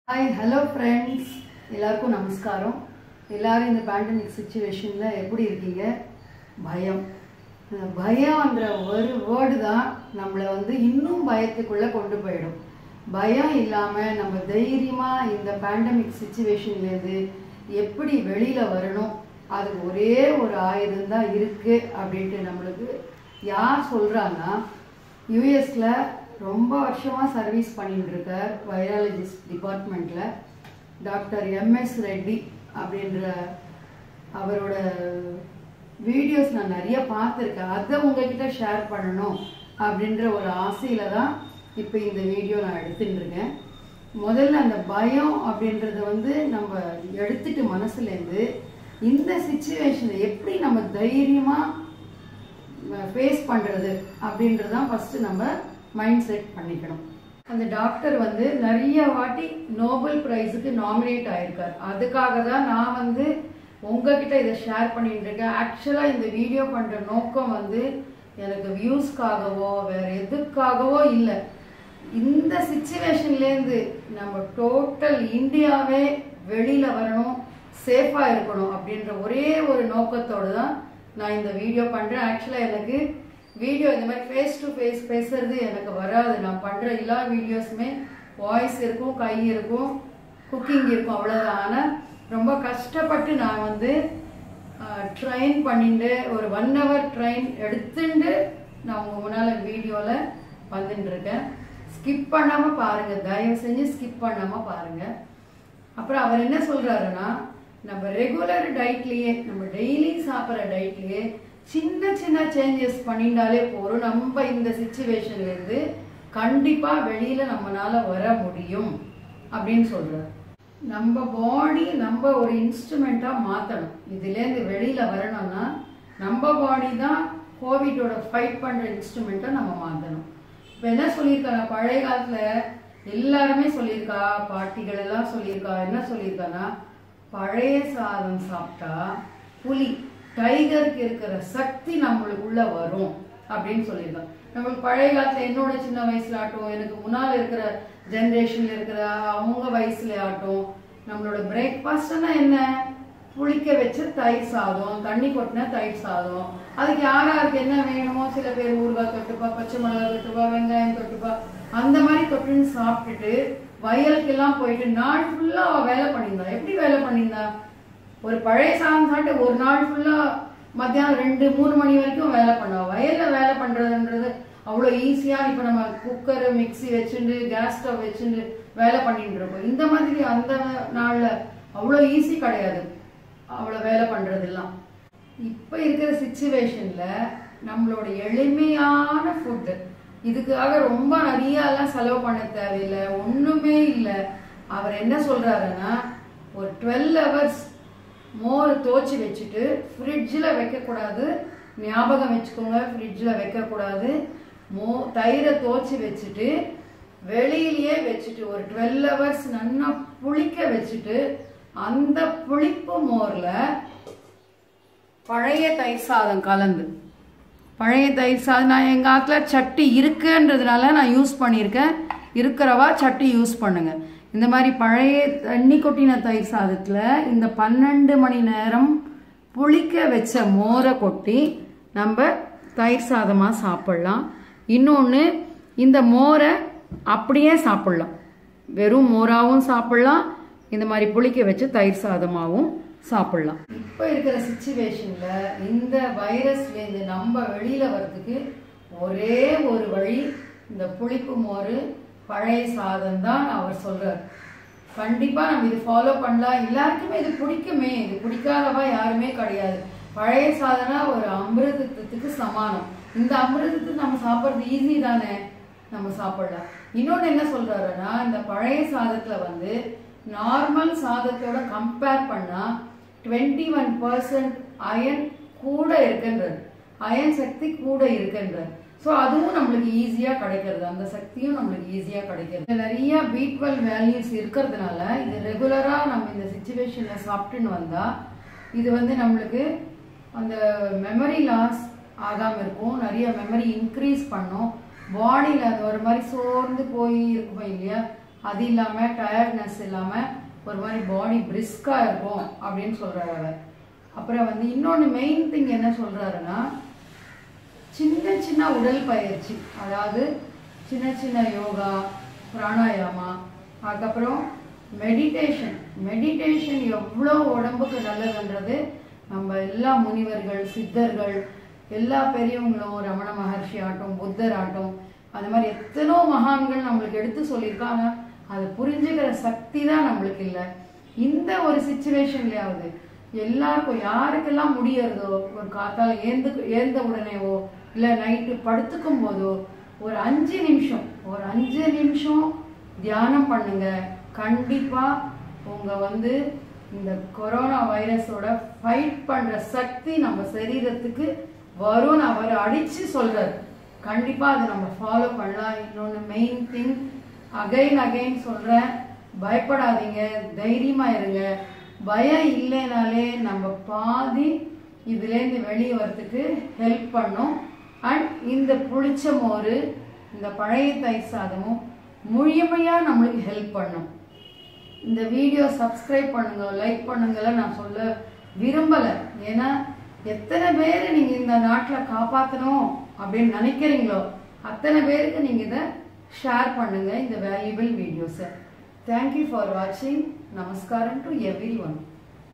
hi hello friends எல்லாருக்கும் நமஸ்காரம் எல்லாரும் இந்த பேண்டமிக் சுச்சுவேஷனில் எப்படி இருக்கீங்க பயம் இந்த பயம்ன்ற ஒரு வேர்டு தான் நம்மளை வந்து இன்னும் பயத்துக்குள்ளே கொண்டு போயிடும் பயம் இல்லாமல் நம்ம தைரியமாக இந்த பேண்டமிக் சுச்சுவேஷன்லேருந்து எப்படி வெளியில் வரணும் அதுக்கு ஒரே ஒரு ஆயுதம் தான் இருக்குது அப்படின்ட்டு நம்மளுக்கு யார் சொல்கிறாங்கன்னா யூஎஸ்ல ரொம்ப வருஷமாக சர்வீஸ் பண்ணிட்டு இருக்கார் வைராலஜிஸ்ட் டிபார்ட்மெண்ட்டில் டாக்டர் எம்எஸ் ரெட்டி அப்படின்ற அவரோட வீடியோஸ் நான் நிறைய பார்த்துருக்கேன் அதை உங்ககிட்ட ஷேர் பண்ணணும் அப்படின்ற ஒரு ஆசையில தான் இப்போ இந்த வீடியோ நான் எடுத்துட்டு இருக்கேன் முதல்ல அந்த பயம் அப்படின்றத வந்து நம்ம எடுத்துட்டு மனசுலேருந்து இந்த சுச்சுவேஷனை எப்படி நம்ம தைரியமாக ஃபேஸ் பண்ணுறது அப்படின்றது தான் ஃபஸ்ட்டு நம்ம மைண்ட் செட் பண்ணிக்கணும் அந்த டாக்டர் வந்து நிறைய வாட்டி நோபல் ப்ரைஸுக்கு நாமினேட் ஆயிருக்கார் அதுக்காக தான் நான் வந்து உங்ககிட்ட இதை ஷேர் பண்ணிட்டு இருக்கேன் ஆக்சுவலாக இந்த வீடியோ பண்ணுற நோக்கம் வந்து எனக்கு வியூஸ்க்காகவோ வேற எதுக்காகவோ இல்லை இந்த சுச்சுவேஷன்லேருந்து நம்ம டோட்டல் இந்தியாவே வெளியில் வரணும் சேஃபாக இருக்கணும் அப்படின்ற ஒரே ஒரு நோக்கத்தோடு தான் நான் இந்த வீடியோ பண்ணுறேன் ஆக்சுவலாக எனக்கு வீடியோ இந்த மாதிரி ஃபேஸ் டு ஃபேஸ் பேசுறது எனக்கு வராது நான் பண்ணுற எல்லா வீடியோஸுமே வாய்ஸ் இருக்கும் கை இருக்கும் குக்கிங் இருக்கும் அவ்வளோதான் ஆனால் ரொம்ப கஷ்டப்பட்டு நான் வந்து ட்ரெயின் பண்ணிட்டு ஒரு ஒன் ஹவர் ட்ரெயின் எடுத்துட்டு நான் உங்கள் முன்னால் வீடியோவில் வந்துட்டு இருக்கேன் ஸ்கிப் பண்ணாமல் பாருங்கள் தயவு செஞ்சு ஸ்கிப் பண்ணாமல் பாருங்கள் அப்புறம் அவர் என்ன சொல்கிறாருன்னா நம்ம ரெகுலர் டயட்லேயே நம்ம டெய்லி சாப்பிட்ற டயட்லேயே சின்ன சின்ன சேஞ்சஸ் பண்ணிட்டாலே போதும் நம்ம இந்த சுச்சுவேஷன்லேருந்து கண்டிப்பாக வெளியில் நம்மளால வர முடியும் அப்படின்னு சொல்கிறார் நம்ம பாடி நம்ம ஒரு இன்ஸ்ட்ருமெண்ட்டாக மாற்றணும் இதுலேருந்து வெளியில் வரணும்னா நம்ம பாடி தான் கோவிட்டோட ஃபைட் பண்ணுற இன்ஸ்ட்ருமெண்ட்டை நம்ம மாற்றணும் இப்போ என்ன சொல்லியிருக்காங்க பழைய காலத்தில் எல்லாருமே சொல்லியிருக்கா பாட்டிகள் எல்லாம் சொல்லியிருக்கா என்ன சொல்லியிருக்கான்னா பழைய சாதம் சாப்பிட்டா புலி டைகருக்கு இருக்கிற சக்தி நம்மளுக்குள்ள வரும் அப்படின்னு சொல்லியிருக்காங்க நம்மளுக்கு பழைய காலத்துல என்னோட சின்ன வயசுல ஆட்டும் எனக்கு முன்னால் இருக்கிற ஜென்ரேஷன்ல இருக்கிற அவங்க வயசுல ஆட்டும் நம்மளோட பிரேக்ஃபாஸ்ட்னா என்ன புளிக்க வச்ச தயிர் சாதம் தண்ணி கொட்டின தயிர் சாதம் அதுக்கு யார் யாருக்கு என்ன வேணுமோ சில பேர் ஊறுகாய் தொட்டுப்பா பச்சை மிளகாய் தொட்டுப்பா வெங்காயம் தொட்டுப்பா அந்த மாதிரி தொட்டுன்னு சாப்பிட்டுட்டு வயலுக்கெல்லாம் போயிட்டு நாள் ஃபுல்லா அவ வேலை பண்ணியிருந்தா எப்படி வேலை பண்ணியிருந்தா ஒரு பழைய சாதம் சாப்பிட்டு ஒரு நாள் ஃபுல்லா மத்தியானம் ரெண்டு மூணு மணி வரைக்கும் வேலை பண்ணுவா வயல்ல வேலை பண்றதுன்றது அவ்வளோ ஈஸியா இப்போ நம்ம குக்கர் மிக்சி வச்சுட்டு கேஸ் ஸ்டவ் வச்சுட்டு வேலை பண்ணிட்டு இருக்கோம் இந்த மாதிரி அந்த நாள்ல அவ்வளோ ஈஸி கிடையாது அவ்வளோ வேலை பண்றதெல்லாம் இப்போ இருக்கிற சுச்சுவேஷன்ல நம்மளோட எளிமையான ஃபுட்டு இதுக்காக ரொம்ப நிறைய எல்லாம் செலவு பண்ண தேவையில்லை ஒண்ணுமே இல்லை அவர் என்ன சொல்றாருன்னா ஒரு டுவெல் ஹவர்ஸ் மோர் தோச்சி வச்சுட்டு ஃப்ரிட்ஜில் வைக்கக்கூடாது ஞாபகம் வச்சுக்கோங்க ஃப்ரிட்ஜில் வைக்கக்கூடாது மோ தயிரை தோச்சி வச்சுட்டு வெளியிலேயே வச்சுட்டு ஒரு டுவெல் ஹவர்ஸ் நல்லா புளிக்க வச்சுட்டு அந்த புளிப்பு மோரில் பழைய தயிர் சாதம் கலந்து பழைய தயிர் சாதம் நான் எங்கள் ஆத்தில் சட்டி இருக்குன்றதுனால நான் யூஸ் பண்ணியிருக்கேன் இருக்கிறவா சட்டி யூஸ் பண்ணுங்க இந்த மாதிரி பழைய தண்ணி கொட்டின தயிர் சாதத்தில் இந்த பன்னெண்டு மணி நேரம் புளிக்க வச்ச மோரை கொட்டி நம்ம தயிர் சாதமாக சாப்பிட்லாம் இன்னொன்று இந்த மோரை அப்படியே சாப்பிட்லாம் வெறும் மோராவும் சாப்பிட்லாம் இந்த மாதிரி புளிக்க வச்சு தயிர் சாதமாகவும் சாப்பிடலாம் இப்போ இருக்கிற சுச்சுவேஷன்ல இந்த வைரஸ்லேருந்து நம்ம வெளியில வர்றதுக்கு ஒரே ஒரு வழி இந்த புளிப்பு மோர் பழைய சாதம் தான் அவர் சொல்றார் கண்டிப்பா நம்ம இது ஃபாலோ பண்ணலாம் எல்லாருக்குமே இது பிடிக்குமே இது பிடிக்காதவா யாருமே கிடையாது பழைய சாதம்னா ஒரு அமிர்தத்துக்கு சமானம் இந்த அமிர்தத்துக்கு நம்ம சாப்பிட்றது ஈஸி தானே நம்ம சாப்பிடலாம் இன்னொன்று என்ன சொல்றாருன்னா இந்த பழைய சாதத்துல வந்து நார்மல் சாதத்தோட கம்பேர் பண்ணா டுவெண்ட்டி ஒன் பர்சன்ட் அயன் கூட இருக்குன்றது அயன் சக்தி கூட இருக்குன்றது ஸோ அதுவும் நம்மளுக்கு ஈஸியாக கிடைக்கிறது அந்த சக்தியும் நம்மளுக்கு ஈஸியாக கிடைக்கிறது நிறைய பி டுவெல் வேல்யூஸ் இருக்கிறதுனால இது ரெகுலராக நம்ம இந்த சுச்சுவேஷனில் சாப்பிட்டுன்னு வந்தால் இது வந்து நம்மளுக்கு அந்த மெமரி லாஸ் ஆகாமல் இருக்கும் நிறைய மெமரி இன்க்ரீஸ் பண்ணும் பாடியில் அது ஒரு மாதிரி சோர்ந்து போய் இருக்கும் இல்லையா அது இல்லாமல் டயர்ட்னஸ் இல்லாமல் ஒரு மாதிரி பாடி பிரிஸ்காக இருக்கும் அப்படின்னு சொல்கிறாரு அவர் அப்புறம் வந்து இன்னொன்று மெயின் திங் என்ன சொல்கிறாருன்னா சின்ன சின்ன உடல் பயிற்சி அதாவது சின்ன சின்ன யோகா பிராணாயாமா அதுக்கப்புறம் மெடிடேஷன் மெடிடேஷன் எவ்வளோ உடம்புக்கு நல்லதுன்றது நம்ம எல்லா முனிவர்கள் சித்தர்கள் எல்லா பெரியவங்களும் ரமண மகர்ஷி ஆட்டும் புத்தர் ஆட்டும் அந்த மாதிரி எத்தனோ மகான்கள் நம்மளுக்கு எடுத்து சொல்லியிருக்காங்க அதை புரிஞ்சுக்கிற சக்தி தான் நம்மளுக்கு இல்லை இந்த ஒரு சுச்சுவேஷன்லயாவது எல்லாருக்கும் யாருக்கெல்லாம் முடியறதோ ஒரு காத்தால ஏந்து ஏந்த உடனேவோ இல்லை நைட்டு படுத்துக்கும் போதோ ஒரு அஞ்சு நிமிஷம் ஒரு அஞ்சு நிமிஷம் தியானம் பண்ணுங்க கண்டிப்பா உங்க வந்து இந்த கொரோனா வைரஸோட ஃபைட் பண்ற சக்தி நம்ம சரீரத்துக்கு வரும்னு அவர் அடிச்சு சொல்றாரு கண்டிப்பா அதை நம்ம ஃபாலோ பண்ணலாம் இன்னொன்று மெயின் திங் அகைன் அகைன் சொல்றேன் பயப்படாதீங்க தைரியமா இருங்க பயம் இல்லைனாலே நம்ம பாதி இதுலேருந்து வெளியே வரத்துக்கு ஹெல்ப் பண்ணும் அண்ட் இந்த புளிச்ச மோர் இந்த பழைய தயிர் சாதமும் முழுமையாக நம்மளுக்கு ஹெல்ப் பண்ணும் இந்த வீடியோ சப்ஸ்கிரைப் பண்ணுங்க லைக் பண்ணுங்கல நான் சொல்ல விரும்பலை ஏன்னா எத்தனை பேர் நீங்கள் இந்த நாட்டில் காப்பாற்றணும் அப்படின்னு நினைக்கிறீங்களோ அத்தனை பேருக்கு நீங்கள் இதை ஷேர் பண்ணுங்க இந்த வேல்யூபிள் வீடியோஸை தேங்க்யூ ஃபார் வாட்சிங் நமஸ்காரம் டு எவ்ரி ஒன்